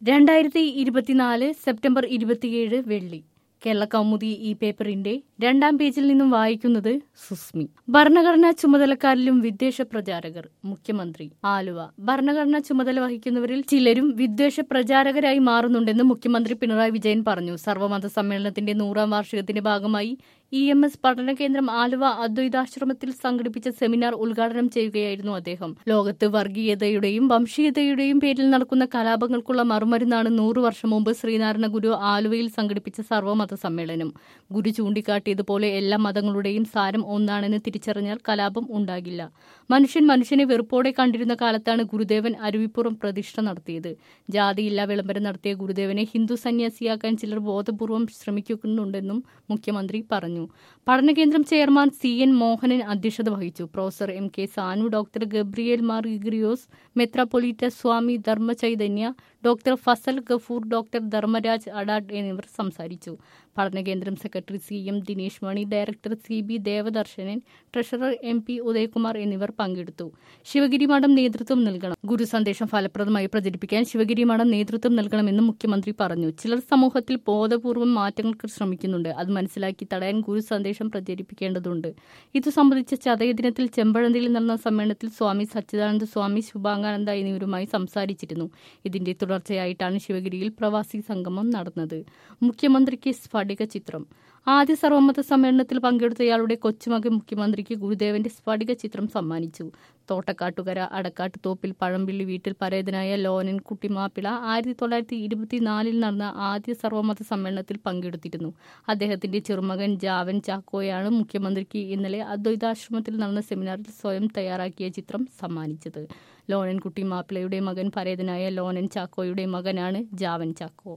രണ്ടായിരത്തി ഇരുപത്തിനാല് സെപ്റ്റംബർ ഇരുപത്തിയേഴ് വെള്ളി കേരള കൗമുദി ഈ പേപ്പറിന്റെ രണ്ടാം പേജിൽ നിന്നും വായിക്കുന്നത് സുസ്മി ഭരണഘടനാ ചുമതലക്കാരിലും വിദ്വേഷ പ്രചാരകർ മുഖ്യമന്ത്രി ആലുവ ഭരണഘടനാ ചുമതല വഹിക്കുന്നവരിൽ ചിലരും വിദ്വേഷ പ്രചാരകരായി മാറുന്നുണ്ടെന്ന് മുഖ്യമന്ത്രി പിണറായി വിജയൻ പറഞ്ഞു സർവമത സമ്മേളനത്തിന്റെ നൂറാം വാർഷികത്തിന്റെ ഭാഗമായി ഇ എം എസ് പഠന കേന്ദ്രം ആലുവ അദ്വൈതാശ്രമത്തിൽ സംഘടിപ്പിച്ച സെമിനാർ ഉദ്ഘാടനം ചെയ്യുകയായിരുന്നു അദ്ദേഹം ലോകത്ത് വർഗീയതയുടെയും വംശീയതയുടെയും പേരിൽ നടക്കുന്ന കലാപങ്ങൾക്കുള്ള മറുമരുന്നാണ് നൂറു വർഷം മുമ്പ് ശ്രീനാരായണ ഗുരു ആലുവയിൽ സംഘടിപ്പിച്ച സർവ്വമത സമ്മേളനം ഗുരു ചൂണ്ടിക്കാട്ടിയതുപോലെ എല്ലാ മതങ്ങളുടെയും സാരം ഒന്നാണെന്ന് തിരിച്ചറിഞ്ഞാൽ കലാപം ഉണ്ടാകില്ല മനുഷ്യൻ മനുഷ്യനെ വെറുപ്പോടെ കണ്ടിരുന്ന കാലത്താണ് ഗുരുദേവൻ അരുവിപ്പുറം പ്രതിഷ്ഠ നടത്തിയത് ജാതിയില്ല വിളംബരം നടത്തിയ ഗുരുദേവനെ ഹിന്ദു സന്യാസിയാക്കാൻ ചിലർ ബോധപൂർവം ശ്രമിക്കുന്നുണ്ടെന്നും മുഖ്യമന്ത്രി പറഞ്ഞു പഠനകേന്ദ്രം ചെയർമാൻ സി എൻ മോഹനൻ അധ്യക്ഷത വഹിച്ചു professor M K Sanu doctor Gabriel Mar Gregorios മെത്രാപൊലീറ്റ സ്വാമി ധർമ്മചൈതന്യ ഡോക്ടർ ഫസൽ ഗഫൂർ ഡോക്ടർ ധർമ്മരാജ് അഡാഡ് എന്നിവർ സംസാരിച്ചു പഠനകേന്ദ്രം secretary C M Dinesh Mani director C B Devadarshanan treasurer M P Udayakumar എന്നിവർ പങ്കെടുത്തു ശിവഗിരി മഠം നേതൃത്വം നൽകണം ഗുരു സന്ദേശം ഫലപ്രദമായി പ്രചരിപ്പിക്കാൻ ശിവഗിരി മഠം നേതൃത്വം നൽകണമെന്നും മുഖ്യമന്ത്രി പറഞ്ഞു ചിലർ സമൂഹത്തിൽ ബോധപൂർവം മാറ്റങ്ങൾക്ക് ശ്രമിക്കുന്നുണ്ട് അത് മനസ്സിലാക്കി തടയാൻ ഗുരു സന്ദേശം പ്രചരിപ്പിക്കേണ്ടതുണ്ട് ഇതു സംബന്ധിച്ച ചതയ ദിനത്തിൽ ചെമ്പഴന്തിയിൽ നടന്ന സമ്മേളനത്തിൽ സ്വാമി സച്ചിദാനന്ദ സ്വാമി ശുഭാംഗാനന്ദ എന്നിവരുമായി സംസാരിച്ചിരുന്നു ഇതിന്റെ തുടർച്ചയായിട്ടാണ് ശിവഗിരിയിൽ പ്രവാസി സംഗമം നടന്നത് മുഖ്യമന്ത്രിക്ക് സ്ഫടിക ചിത്രം ആദ്യ സർവമത സമ്മേളനത്തിൽ പങ്കെടുത്തയാളുടെ കൊച്ചുമകൻ മുഖ്യമന്ത്രിക്ക് ഗുരുദേവന്റെ സ്ഫടിക ചിത്രം സമ്മാനിച്ചു തോട്ടക്കാട്ടുകര അടക്കാട്ട് തോപ്പിൽ പഴമ്പിള്ളി വീട്ടിൽ പരേതനായ ലോനൻ കുട്ടിമാപ്പിള ആയിരത്തി തൊള്ളായിരത്തി ഇരുപത്തിനാലിൽ നടന്ന ആദ്യ സർവമത സമ്മേളനത്തിൽ പങ്കെടുത്തിരുന്നു അദ്ദേഹത്തിന്റെ ചെറുമകൻ ജാവൻ ചാക്കോയാണ് മുഖ്യമന്ത്രിക്ക് ഇന്നലെ അദ്വൈതാശ്രമത്തിൽ നടന്ന സെമിനാറിൽ സ്വയം തയ്യാറാക്കിയ ചിത്രം സമ്മാനിച്ചത് ലോനൻകുട്ടി മാപ്പിളയുടെ മകൻ പരേതനായ ലോനൻ ചാക്കോയുടെ മകനാണ് ജാവൻ ചാക്കോ